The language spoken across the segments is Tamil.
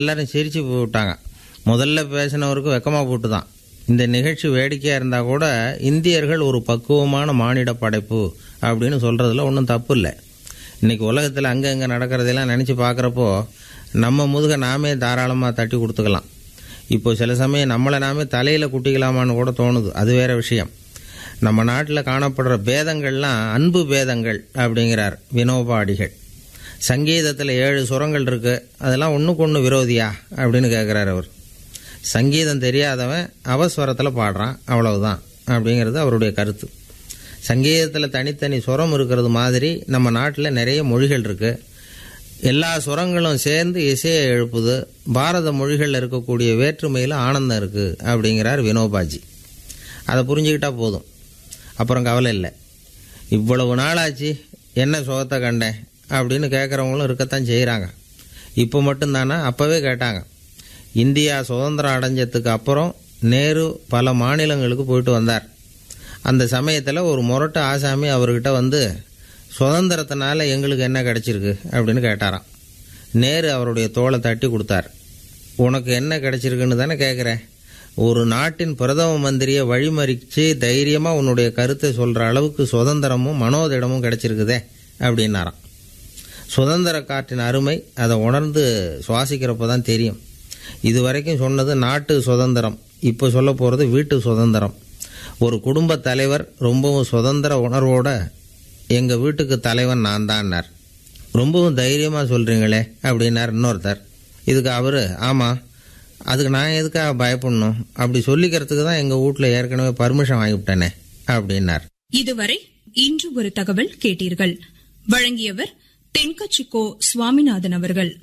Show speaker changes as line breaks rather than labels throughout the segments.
எல்லாரும் சிரிச்சு விட்டாங்க முதல்ல பேசினவருக்கு வெக்கமாக போட்டு தான் இந்த நிகழ்ச்சி வேடிக்கையாக இருந்தால் கூட இந்தியர்கள் ஒரு பக்குவமான மானிட படைப்பு அப்படின்னு சொல்கிறதுல ஒன்றும் தப்பு இல்லை இன்றைக்கி உலகத்தில் அங்கே இங்கே நடக்கிறதெல்லாம் நினச்சி பார்க்குறப்போ நம்ம முதுக நாமே தாராளமாக தட்டி கொடுத்துக்கலாம் இப்போ சில சமயம் நம்மளை நாமே தலையில் குட்டிக்கலாமான்னு கூட தோணுது அது வேற விஷயம் நம்ம நாட்டில் காணப்படுற பேதங்கள்லாம் அன்பு பேதங்கள் அப்படிங்கிறார் வினோபா அடிகள் சங்கீதத்தில் ஏழு சுரங்கள் இருக்கு அதெல்லாம் ஒன்றுக்கு ஒன்று விரோதியா அப்படின்னு கேட்குறாரு அவர் சங்கீதம் தெரியாதவன் அவஸ்வரத்தில் பாடுறான் அவ்வளவுதான் அப்படிங்கிறது அவருடைய கருத்து சங்கீதத்தில் தனித்தனி சுரம் இருக்கிறது மாதிரி நம்ம நாட்டில் நிறைய மொழிகள் இருக்கு எல்லா சுரங்களும் சேர்ந்து இசையை எழுப்புது பாரத மொழிகளில் இருக்கக்கூடிய வேற்றுமையில் ஆனந்தம் இருக்குது அப்படிங்கிறார் வினோபாஜி அதை புரிஞ்சுக்கிட்டா போதும் அப்புறம் கவலை இல்லை இவ்வளவு நாளாச்சு என்ன சுகத்தை கண்டேன் அப்படின்னு கேட்குறவங்களும் இருக்கத்தான் செய்கிறாங்க இப்போ மட்டும்தானா அப்போவே கேட்டாங்க இந்தியா சுதந்திரம் அடைஞ்சதுக்கு அப்புறம் நேரு பல மாநிலங்களுக்கு போயிட்டு வந்தார் அந்த சமயத்தில் ஒரு முரட்டு ஆசாமி அவர்கிட்ட வந்து சுதந்திரத்தினால எங்களுக்கு என்ன கிடைச்சிருக்கு அப்படின்னு கேட்டாராம் நேரு அவருடைய தோளை தட்டி கொடுத்தார் உனக்கு என்ன கிடைச்சிருக்குன்னு தானே கேட்குறேன் ஒரு நாட்டின் பிரதம மந்திரியை வழிமறிச்சு தைரியமாக உன்னுடைய கருத்தை சொல்கிற அளவுக்கு சுதந்திரமும் மனோதிடமும் கிடைச்சிருக்குதே அப்படின்னாராம் சுதந்திர காற்றின் அருமை அதை உணர்ந்து சுவாசிக்கிறப்ப தான் தெரியும் இது வரைக்கும் சொன்னது நாட்டு சுதந்திரம் இப்போ சொல்ல போகிறது வீட்டு சுதந்திரம் ஒரு குடும்ப தலைவர் ரொம்பவும் சுதந்திர உணர்வோட எங்கள் வீட்டுக்கு தலைவன் நான் தான்னார் ரொம்பவும் தைரியமாக சொல்கிறீங்களே அப்படின்னார் இன்னொருத்தர் இதுக்கு அவர் ஆமாம் அதுக்கு நான் எதுக்காக பயப்படணும் அப்படி சொல்லிக்கிறதுக்கு தான் எங்கள் வீட்டில் ஏற்கனவே பர்மிஷன் வாங்கிவிட்டேனே அப்படின்னார்
இதுவரை இன்று ஒரு தகவல் கேட்டீர்கள் வழங்கியவர் தென்கச்சிக்கோ சுவாமிநாதன் அவர்கள்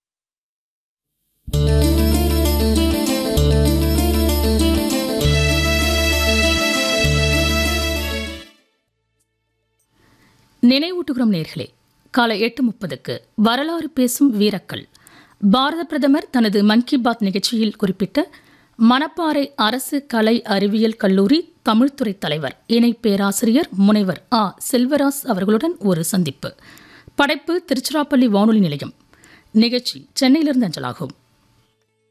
நினைவூட்டுகிறோம் நேர்களே காலை எட்டு முப்பதுக்கு வரலாறு பேசும் வீரக்கள் பாரத பிரதமர் தனது மன் கி பாத் நிகழ்ச்சியில் குறிப்பிட்ட மணப்பாறை அரசு கலை அறிவியல் கல்லூரி தமிழ்துறை தலைவர் இணை பேராசிரியர் முனைவர் ஆ செல்வராஜ் அவர்களுடன் ஒரு சந்திப்பு படைப்பு திருச்சிராப்பள்ளி வானொலி நிலையம் நிகழ்ச்சி சென்னையிலிருந்து அஞ்சலாகும்